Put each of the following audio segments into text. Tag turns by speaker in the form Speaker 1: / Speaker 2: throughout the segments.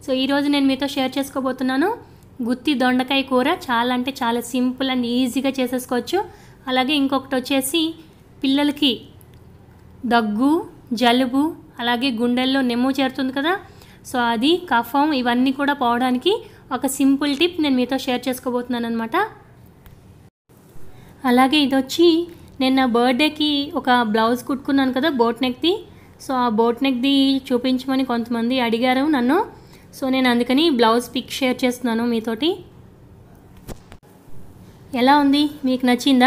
Speaker 1: so ఈరోజు నేను మీతో షేర్ చేసుకోబోతున్నాను గుత్తి దొండకాయ కూర చాలా అంటే చాలా సింపుల్ అండ్ ఈజీగా చేసేసుకోవచ్చు అలాగే ఇంకొకటి వచ్చేసి పిల్లలకి దగ్గు జలుబు అలాగే గుండెల్లో నెమ్ము చేరుతుంది కదా సో అది కఫం ఇవన్నీ కూడా పోవడానికి ఒక సింపుల్ టిప్ నేను మీతో షేర్ చేసుకోబోతున్నాను అనమాట అలాగే ఇది వచ్చి నేను నా బర్త్డేకి ఒక బ్లౌజ్ కుట్టుకున్నాను కదా బోట్ నెక్ది సో ఆ బోట్ నెక్ది చూపించమని కొంతమంది అడిగారు నన్ను సో నేను అందుకని బ్లౌజ్ పిక్ షేర్ చేస్తున్నాను మీతోటి ఎలా ఉంది మీకు నచ్చిందా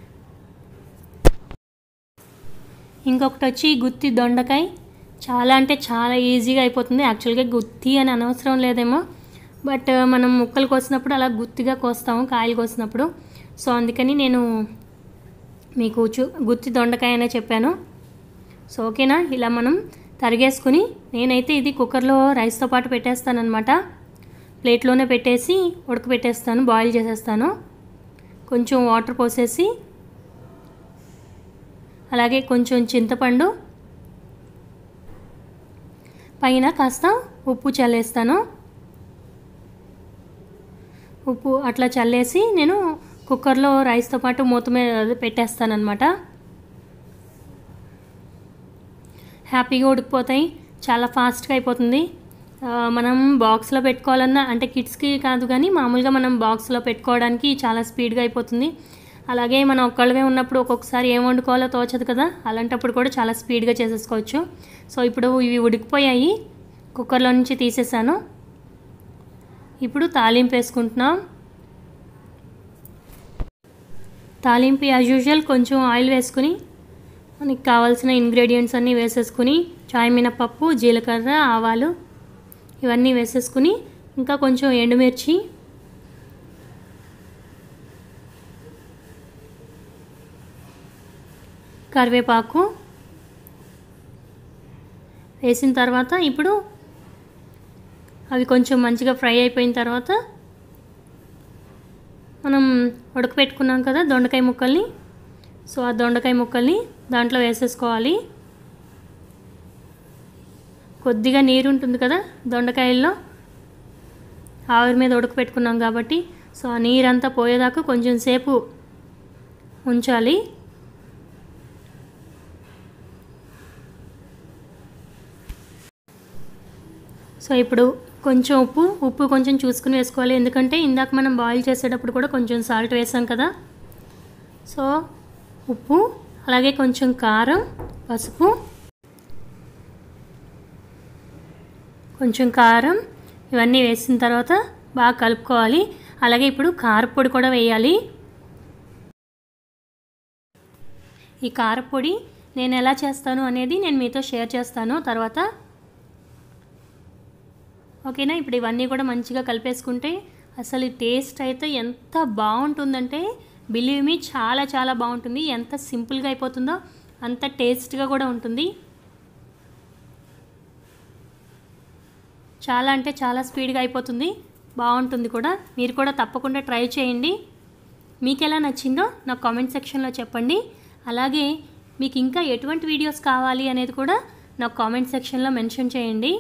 Speaker 1: ఇంకొకటి వచ్చి గుత్తి దొండకాయ చాలా అంటే చాలా ఈజీగా అయిపోతుంది యాక్చువల్గా గుత్తి అని అనవసరం లేదేమో బట్ మనం ముక్కలు కోసినప్పుడు అలా గుత్తిగా కోస్తాము కాయలు కోసినప్పుడు సో అందుకని నేను మీకు చూ గుత్తి దొండకాయ అనే చెప్పాను సో ఓకేనా ఇలా మనం తరిగేసుకుని నేనైతే ఇది కుక్కర్లో రైస్తో పాటు పెట్టేస్తానమాట ప్లేట్లోనే పెట్టేసి ఉడకబెట్టేస్తాను బాయిల్ చేసేస్తాను కొంచెం వాటర్ పోసేసి అలాగే కొంచెం చింతపండు పైన కాస్త ఉప్పు చల్లేస్తాను ఉప్పు అట్లా చల్లేసి నేను కుక్కర్లో రైస్తో పాటు మూత మీద పెట్టేస్తాను అనమాట హ్యాపీగా ఉడికిపోతాయి చాలా ఫాస్ట్గా అయిపోతుంది మనం బాక్స్లో పెట్టుకోవాలన్నా అంటే కిడ్స్కి కాదు కానీ మామూలుగా మనం బాక్స్లో పెట్టుకోవడానికి చాలా స్పీడ్గా అయిపోతుంది అలాగే మనం ఒక్కళ్ళవే ఉన్నప్పుడు ఒక్కొక్కసారి ఏం వండుకోవాలో తోచదు కదా అలాంటప్పుడు కూడా చాలా స్పీడ్గా చేసేసుకోవచ్చు సో ఇప్పుడు ఇవి ఉడికిపోయాయి కుక్కర్లో నుంచి తీసేసాను ఇప్పుడు తాలింపు వేసుకుంటున్నాం తాలింపు యాజ్ యూజువల్ కొంచెం ఆయిల్ వేసుకుని మనకి కావాల్సిన ఇంగ్రీడియంట్స్ అన్నీ వేసేసుకుని చాయ్ మినపప్పు జీలకర్ర ఆవాలు ఇవన్నీ వేసేసుకుని ఇంకా కొంచెం ఎండుమిర్చి కరివేపాకు వేసిన తర్వాత ఇప్పుడు అవి కొంచెం మంచిగా ఫ్రై అయిపోయిన తర్వాత మనం ఉడకపెట్టుకున్నాం కదా దొండకాయ ముక్కల్ని సో ఆ దొండకాయ ముక్కల్ని దాంట్లో వేసేసుకోవాలి కొద్దిగా నీరు ఉంటుంది కదా దొండకాయల్లో ఆవిరి మీద ఉడకపెట్టుకున్నాం కాబట్టి సో ఆ నీరంతా పోయేదాకా కొంచెం సేపు ఉంచాలి సో ఇప్పుడు కొంచెం ఉప్పు ఉప్పు కొంచెం చూసుకుని వేసుకోవాలి ఎందుకంటే ఇందాక మనం బాయిల్ చేసేటప్పుడు కూడా కొంచెం సాల్ట్ వేసాం కదా సో ఉప్పు అలాగే కొంచెం కారం పసుపు కొంచెం కారం ఇవన్నీ వేసిన తర్వాత బాగా కలుపుకోవాలి అలాగే ఇప్పుడు కారపొడి కూడా వేయాలి ఈ కారపొడి నేను ఎలా చేస్తాను అనేది నేను మీతో షేర్ చేస్తాను తర్వాత ఓకేనా ఇప్పుడు ఇవన్నీ కూడా మంచిగా కలిపేసుకుంటే అసలు ఈ టేస్ట్ అయితే ఎంత బాగుంటుందంటే బిలీవ్ మీ చాలా చాలా బాగుంటుంది ఎంత సింపుల్గా అయిపోతుందో అంత టేస్ట్గా కూడా ఉంటుంది చాలా అంటే చాలా స్పీడ్గా అయిపోతుంది బాగుంటుంది కూడా మీరు కూడా తప్పకుండా ట్రై చేయండి మీకు ఎలా నచ్చిందో నాకు కామెంట్ సెక్షన్లో చెప్పండి అలాగే మీకు ఇంకా ఎటువంటి వీడియోస్ కావాలి అనేది కూడా నాకు కామెంట్ సెక్షన్లో మెన్షన్ చేయండి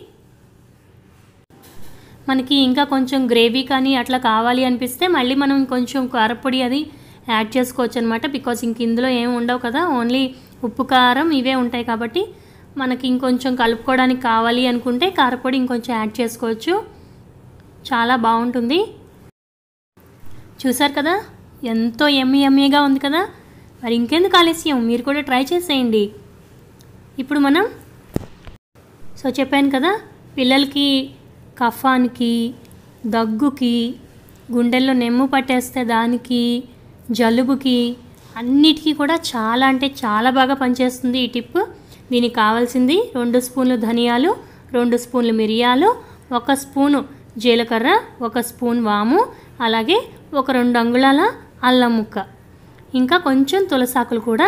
Speaker 1: మనకి ఇంకా కొంచెం గ్రేవీ కానీ అట్లా కావాలి అనిపిస్తే మళ్ళీ మనం కొంచెం కారపొడి అది యాడ్ చేసుకోవచ్చు అనమాట బికాస్ ఇంక ఇందులో ఏం ఉండవు కదా ఓన్లీ ఉప్పు కారం ఇవే ఉంటాయి కాబట్టి మనకి ఇంకొంచెం కలుపుకోవడానికి కావాలి అనుకుంటే కారపొడి ఇంకొంచెం యాడ్ చేసుకోవచ్చు చాలా బాగుంటుంది చూసారు కదా ఎంతో ఎమ్మి ఎమ్మీగా ఉంది కదా మరి ఇంకెందుకు ఆలస్యం మీరు కూడా ట్రై చేసేయండి ఇప్పుడు మనం సో చెప్పాను కదా పిల్లలకి కఫానికి దగ్గుకి గుండెల్లో నెమ్ము పట్టేస్తే దానికి జలుబుకి అన్నిటికీ కూడా చాలా అంటే చాలా బాగా పనిచేస్తుంది ఈ టిప్ దీనికి కావాల్సింది రెండు స్పూన్లు ధనియాలు రెండు స్పూన్లు మిరియాలు ఒక స్పూను జీలకర్ర ఒక స్పూన్ వాము అలాగే ఒక రెండు అంగుళాల అల్లం ముక్క ఇంకా కొంచెం తులసాకులు కూడా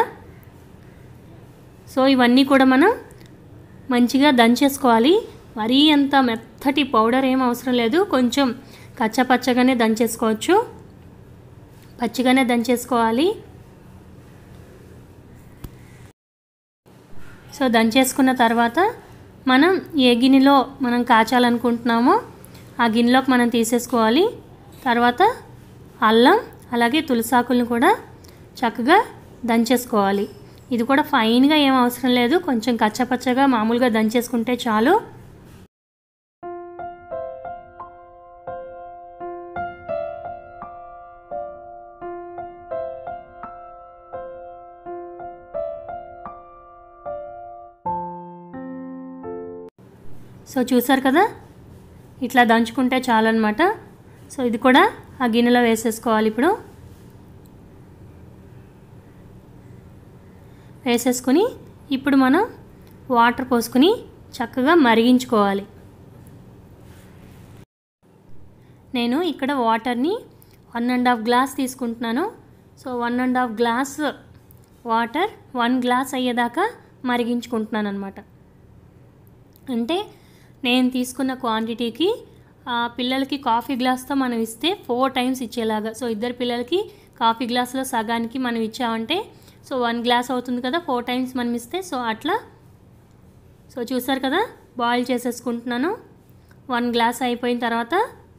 Speaker 1: సో ఇవన్నీ కూడా మనం మంచిగా దంచేసుకోవాలి మరీ అంత మెత్తటి పౌడర్ ఏం అవసరం లేదు కొంచెం కచ్చపచ్చగానే దంచేసుకోవచ్చు పచ్చిగానే దంచేసుకోవాలి సో దంచేసుకున్న తర్వాత మనం ఏ గిన్నెలో మనం కాచాలనుకుంటున్నామో ఆ గిన్నెలోకి మనం తీసేసుకోవాలి తర్వాత అల్లం అలాగే తులసాకులను కూడా చక్కగా దంచేసుకోవాలి ఇది కూడా ఫైన్గా ఏం అవసరం లేదు కొంచెం కచ్చపచ్చగా మామూలుగా దంచేసుకుంటే చాలు సో చూసారు కదా ఇట్లా దంచుకుంటే చాలన్నమాట సో ఇది కూడా ఆ గిన్నెలో వేసేసుకోవాలి ఇప్పుడు వేసేసుకొని ఇప్పుడు మనం వాటర్ పోసుకొని చక్కగా మరిగించుకోవాలి నేను ఇక్కడ వాటర్ని వన్ అండ్ హాఫ్ గ్లాస్ తీసుకుంటున్నాను so one and half glass water one glass అయ్యేదాకా మరిగించుకుంటున్నాను అనమాట అంటే నేను తీసుకున్న క్వాంటిటీకి ఆ పిల్లలకి కాఫీ గ్లాస్తో మనం ఇస్తే ఫోర్ టైమ్స్ ఇచ్చేలాగా సో ఇద్దరు పిల్లలకి కాఫీ గ్లాస్లో సగానికి మనం ఇచ్చామంటే సో వన్ గ్లాస్ అవుతుంది కదా ఫోర్ టైమ్స్ మనం ఇస్తే సో అట్లా సో చూసారు కదా బాయిల్ చేసేసుకుంటున్నాను వన్ గ్లాస్ అయిపోయిన తర్వాత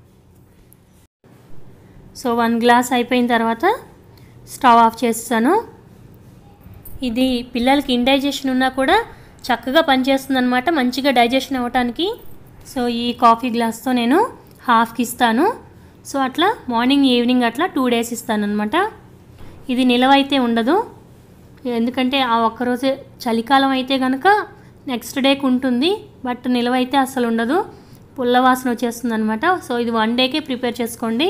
Speaker 1: సో వన్ గ్లాస్ అయిపోయిన తర్వాత స్టవ్ ఆఫ్ చేస్తాను ఇది పిల్లలకి ఇండైజెషన్ ఉన్నా కూడా చక్కగా పనిచేస్తుంది అనమాట మంచిగా డైజెషన్ అవ్వటానికి సో ఈ కాఫీ గ్లాస్తో నేను హాఫ్కి ఇస్తాను సో అట్లా మార్నింగ్ ఈవినింగ్ అట్లా టూ డేస్ ఇస్తాను అనమాట ఇది నిలవైతే ఉండదు ఎందుకంటే ఆ ఒక్కరోజే చలికాలం అయితే కనుక నెక్స్ట్ డేకి ఉంటుంది బట్ నిలవైతే అసలు ఉండదు పుల్ల వాసన వచ్చేస్తుంది అనమాట సో ఇది వన్ డేకే ప్రిపేర్ చేసుకోండి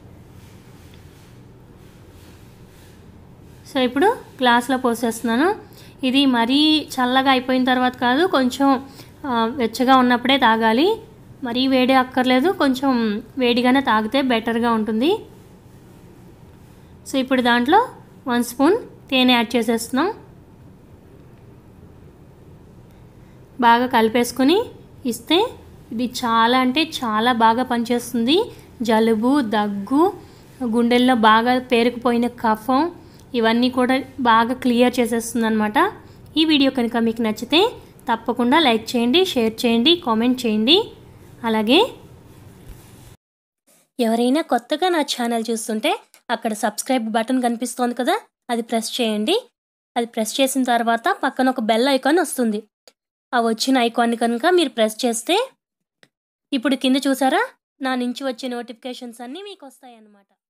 Speaker 1: సో ఇప్పుడు గ్లాస్లో పోసేస్తున్నాను ఇది మరీ చల్లగా అయిపోయిన తర్వాత కాదు కొంచెం ఆ, వెచ్చగా ఉన్నప్పుడే తాగాలి మరీ వేడి అక్కర్లేదు కొంచెం వేడిగానే తాగితే బెటర్గా ఉంటుంది సో ఇప్పుడు దాంట్లో వన్ స్పూన్ తేనె యాడ్ చేసేస్తున్నాం బాగా కలిపేసుకొని ఇస్తే ఇది చాలా అంటే చాలా బాగా పనిచేస్తుంది జలుబు దగ్గు గుండెల్లో బాగా పేరుకుపోయిన కఫం ఇవన్నీ కూడా బాగా క్లియర్ చేసేస్తుంది అనమాట ఈ వీడియో కనుక మీకు నచ్చితే తప్పకుండా లైక్ చేయండి షేర్ చేయండి కామెంట్ చేయండి అలాగే ఎవరైనా కొత్తగా నా ఛానల్ చూస్తుంటే అక్కడ సబ్స్క్రైబ్ బటన్ కనిపిస్తోంది కదా అది ప్రెస్ చేయండి అది ప్రెస్ చేసిన తర్వాత పక్కన ఒక బెల్ ఐకాన్ వస్తుంది ఆ వచ్చిన ఐకాన్ కనుక మీరు ప్రెస్ చేస్తే ఇప్పుడు కింద చూసారా నా నుంచి వచ్చే నోటిఫికేషన్స్ అన్నీ మీకు వస్తాయి అన్నమాట